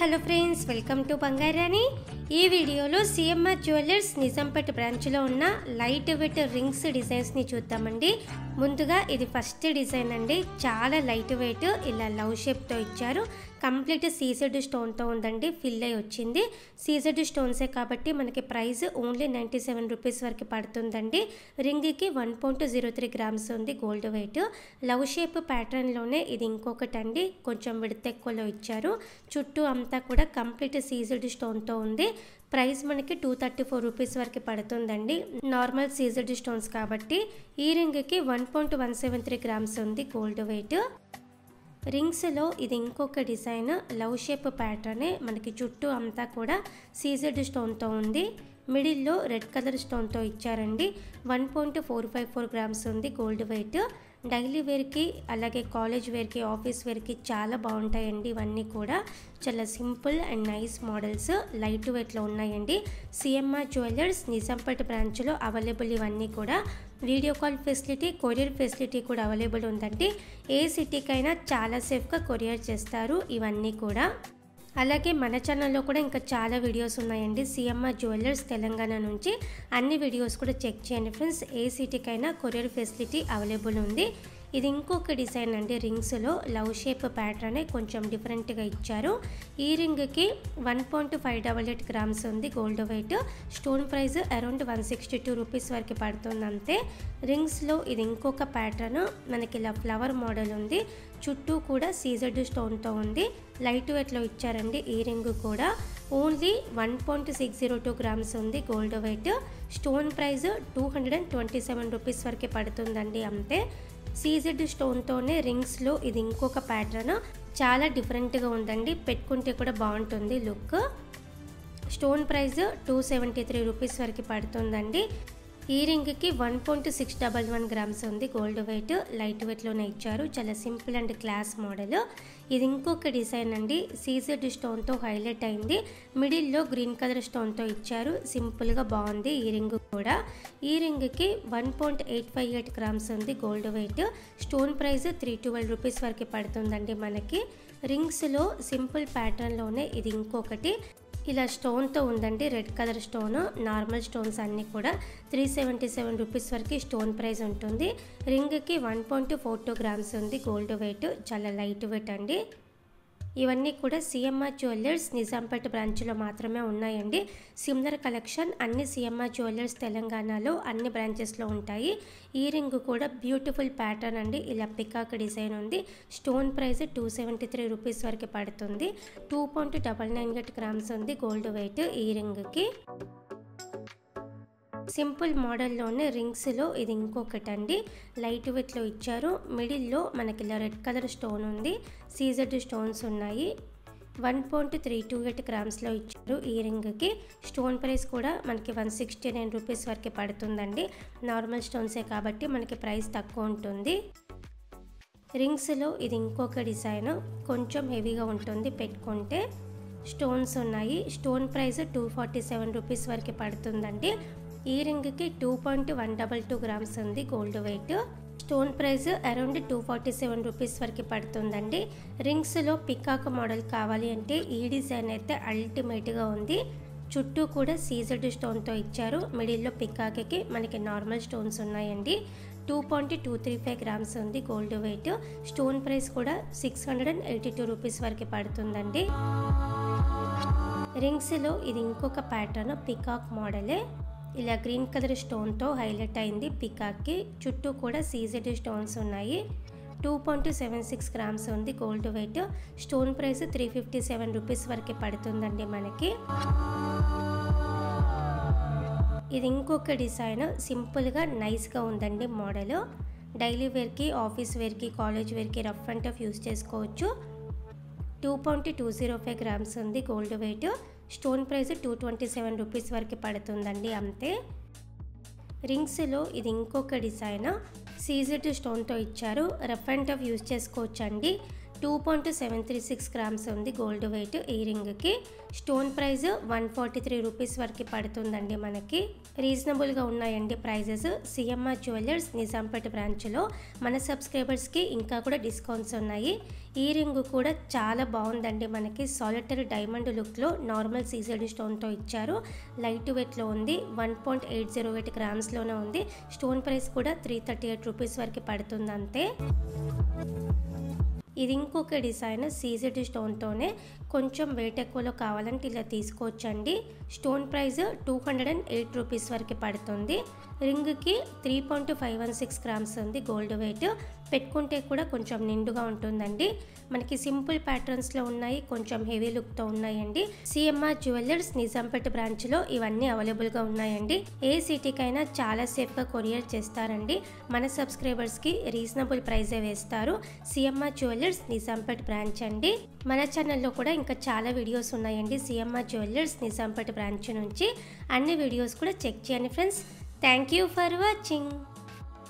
hello friends welcome to బంగారాని ఈ వీడియోలో సిఎంఆర్ జ్యువెలర్స్ నిజాంపేట బ్రాంచ్లో ఉన్న లైట్ వెయిట్ రింగ్స్ డిజైన్స్ని చూద్దామండి ముందుగా ఇది ఫస్ట్ డిజైన్ అండి చాలా లైట్ వెయిట్ ఇలా లవ్ షేప్తో ఇచ్చారు కంప్లీట్ సీజెడ్ స్టోన్తో ఉందండి ఫిల్ అయి వచ్చింది సీజెడ్ స్టోన్సే కాబట్టి మనకి price only ninety seven rupees వరకు పడుతుందండి రింగ్కి one point zero three grams ఉంది గోల్డ్ వెయిట్ లవ్ షేప్ ప్యాటర్న్లోనే ఇది ఇంకొకటి అండి కొంచెం విడత ఎక్కువలో ఇచ్చారు చుట్టూ అంతా కూడా కంప్లీట్ సీజెడ్ స్టోన్తో ఉంది ప్రైస్ మనకి టూ థర్టీ ఫోర్ రూపీస్ వరకు పడుతుందండి నార్మల్ సీజెడ్ స్టోన్స్ కాబట్టి ఈ రింగ్కి one point one seven three grams ఉంది గోల్డ్ వెయిట్ రింగ్స్లో ఇది ఇంకొక డిజైన్ లవ్ షేప్ ప్యాటర్నే మనకి చుట్టూ అంతా కూడా సీజెడ్ స్టోన్తో ఉంది మిడిల్లో రెడ్ కలర్ స్టోన్తో ఇచ్చారండి one point four five four grams ఉంది గోల్డ్ వెయిట్ డైలీ వేర్కి అలాగే కాలేజ్ వేర్కి ఆఫీస్ వేర్కి చాలా బాగుంటాయండి ఇవన్నీ కూడా చాలా simple and nice models light వెయిట్లో ఉన్నాయండి సిఎంఆర్ జ్యువెలర్స్ నిజాంపేట బ్రాంచ్లో అవైలబుల్ ఇవన్నీ కూడా video call facility courier facility కూడా అవైలబుల్ ఉందండి ఏ సిటీకైనా చాలా సేఫ్గా కొరియర్ చేస్తారు ఇవన్నీ కూడా అలాగే మన ఛానల్లో కూడా ఇంకా చాలా వీడియోస్ ఉన్నాయండి సిఎంఆర్ జ్యువెలర్స్ తెలంగాణ నుంచి అన్ని వీడియోస్ కూడా చెక్ చేయండి ఫ్రెండ్స్ ఏ సిటీకైనా కొరియర్ ఫెసిలిటీ అవైలబుల్ ఉంది ఇది ఇంకొక డిజైన్ అండి రింగ్స్లో లవ్ షేప్ ప్యాటర్నే కొంచెం డిఫరెంట్గా ఇచ్చారు ఈ రింగ్కి one point five double eight grams ఉంది gold weight stone price around one sixty two rupees వరకు పడుతుంది అంతే రింగ్స్లో ఇది ఇంకొక ప్యాటర్న్ మనకి ఇలా ఫ్లవర్ మోడల్ ఉంది చుట్టూ కూడా సీజర్డ్ స్టోన్తో ఉంది లైట్ వెయిట్లో ఇచ్చారండి ఈ రింగ్ కూడా only one point six zero two grams ఉంది gold weight stone price two hundred and twenty seven rupees వరకు పడుతుందండి అంతే సీజెడ్ స్టోన్తోనే రింగ్స్లో ఇది ఇంకొక ప్యాటర్న్ చాలా డిఫరెంట్గా ఉందండి పెట్టుకుంటే కూడా బాగుంటుంది look stone price two seventy three rupees వరకు పడుతుందండి ఈ రింగ్కి one point six double one grams ఉంది గోల్డ్ వెయిట్ లైట్ వెయిట్లోనే ఇచ్చారు చాలా సింపుల్ అండ్ క్లాస్ మోడల్ ఇది ఇంకొక డిజైన్ అండి సీజెడ్ స్టోన్తో హైలైట్ అయింది మిడిల్లో గ్రీన్ కలర్ స్టోన్తో ఇచ్చారు సింపుల్గా బాగుంది ఈ రింగ్ కూడా ఈ రింగ్కి one point eight five eight grams ఉంది gold weight stone price three twelve rupees వరకు పడుతుందండి మనకి రింగ్స్లో సింపుల్ ప్యాటర్న్లోనే ఇది ఇంకొకటి ఇలా స్టోన్తో ఉందండి red colour stone normal stones అన్నీ కూడా త్రీ సెవెంటీ సెవెన్ రూపీస్ వరకు స్టోన్ ప్రైస్ ఉంటుంది రింగ్కి one point four two grams ఉంది గోల్డ్ వెయిట్ చాలా లైట్ వెయిట్ అండి ఇవన్నీ కూడా సిఎంఆర్ జ్యువెలర్స్ నిజాంపేట బ్రాంచ్లో మాత్రమే ఉన్నాయండి సిమిలర్ కలెక్షన్ అన్ని సిఎంఆర్ జ్యువెలర్స్ తెలంగాణలో అన్ని బ్రాంచెస్లో ఉంటాయి ఈ రింగ్ కూడా బ్యూటిఫుల్ ప్యాటర్న్ అండి ఇలా పికాక్ డిజైన్ ఉంది stone price two seventy three rupees వరకు పడుతుంది two point double nine eight grams ఉంది గోల్డ్ వెయిట్ ఈ రింగ్కి సింపుల్ మోడల్లోనే రింగ్స్లో ఇది ఇంకొకటి అండి లైట్ వెయిట్లో ఇచ్చారు మిడిల్లో మనకి ఇలా రెడ్ కలర్ స్టోన్ ఉంది సీజెడ్ స్టోన్స్ ఉన్నాయి one point three two eight గ్రామ్స్లో ఇచ్చారు ఈ రింగ్కి స్టోన్ ప్రైస్ కూడా మనకి వన్ సిక్స్టీ నైన్ రూపీస్ వరకు పడుతుందండి నార్మల్ స్టోన్సే కాబట్టి మనకి ప్రైస్ తక్కువ ఉంటుంది రింగ్స్లో ఇది ఇంకొక డిజైన్ కొంచెం హెవీగా ఉంటుంది పెట్టుకుంటే స్టోన్స్ ఉన్నాయి stone price two forty seven rupees వరకు పడుతుందండి ఈ రింగ్కి two point one double two grams ఉంది gold weight stone price around two forty seven rupees వరకు పడుతుందండి రింగ్స్లో పికాక్ మోడల్ కావాలి అంటే ఈ డిజైన్ అయితే అల్టిమేట్గా ఉంది చుట్టూ కూడా సీజెడ్ స్టోన్తో ఇచ్చారు మిడిల్లో పికాక్కి మనకి నార్మల్ స్టోన్స్ ఉన్నాయండి two point two three five grams ఉంది గోల్డ్ వెయిట్ స్టోన్ ప్రైస్ కూడా six hundred and eighty two rupees వరకు పడుతుందండి రింగ్స్లో ఇది ఇంకొక ప్యాటర్న్ పికాక్ మోడలే ఇలా గ్రీన్ కలర్ స్టోన్తో హైలైట్ అయింది పికాక్కి చుట్టూ కూడా సీజెడ్ స్టోన్స్ ఉన్నాయి two point seven six grams ఉంది gold weight stone price three fifty seven rupees వరకు పడుతుందండి మనకి ఇది ఇంకొక డిజైన్ సింపుల్గా నైస్గా ఉందండి మోడల్ డైలీ వేర్కి ఆఫీస్ వేర్కి కాలేజ్ వేర్కి రఫ్ అండ్ టఫ్ యూస్ చేసుకోవచ్చు two point two zero five grams ఉంది gold weight stone price two twenty seven rupees వరకు పడుతుందండి అంతే రింగ్స్లో ఇది ఇంకొక డిజైన్ సీజెడ్ స్టోన్తో ఇచ్చారు రఫ్ అండ్ టఫ్ యూస్ చేసుకోవచ్చు అండి two point seven three six grams ఉంది గోల్డ్ వెయిట్ ఈ రింగ్కి stone price one forty three rupees వరకు పడుతుందండి మనకి రీజనబుల్గా ఉన్నాయండి ప్రైజెస్ సిఎంఆర్ జ్యువెలర్స్ నిజాంపేట బ్రాంచ్లో మన సబ్స్క్రైబర్స్కి ఇంకా కూడా డిస్కౌంట్స్ ఉన్నాయి ఈ రింగ్ కూడా చాలా బాగుందండి మనకి సాలిటరీ డైమండ్ లుక్లో నార్మల్ సీజెడ్ స్టోన్తో ఇచ్చారు లైట్ వెయిట్లో ఉంది one point eight zero eight గ్రామ్స్లోనే ఉంది స్టోన్ ప్రైస్ కూడా త్రీ థర్టీ ఎయిట్ రూపీస్ వరకు పడుతుంది అంతే ఇది ఇంకొక డిజైన్ సీజెడ్ స్టోన్తోనే కొంచెం వెయిట్ ఎక్కువలో కావాలంటే ఇలా తీసుకోవచ్చండి stone price two hundred and eight rupees వరకు పడుతుంది రింగ్కి three point five one six grams ఉంది గోల్డ్ వెయిట్ పెట్టుకుంటే కూడా కొంచెం నిండుగా ఉంటుందండి మనకి సింపుల్ ప్యాటర్న్స్లో ఉన్నాయి కొంచెం హెవీ లుక్తో ఉన్నాయండి సిఎంఆర్ జ్యువెలర్స్ నిజాంపేట బ్రాంచ్లో ఇవన్నీ అవైలబుల్గా ఉన్నాయండి ఏ సిటీకైనా చాలా సేఫ్గా కొరియర్ చేస్తారండి మన సబ్స్క్రైబర్స్కి రీజనబుల్ ప్రైజే వేస్తారు సిఎంఆర్ జ్యువెలర్స్ నిజాంపేట బ్రాంచ్ అండి మన ఛానల్లో కూడా ఇంకా చాలా వీడియోస్ ఉన్నాయండి సిఎంఆర్ జ్యువెలర్స్ నిజాంపేట బ్రాంచ్ నుంచి అన్ని వీడియోస్ కూడా చెక్ చేయండి friends thank you for watching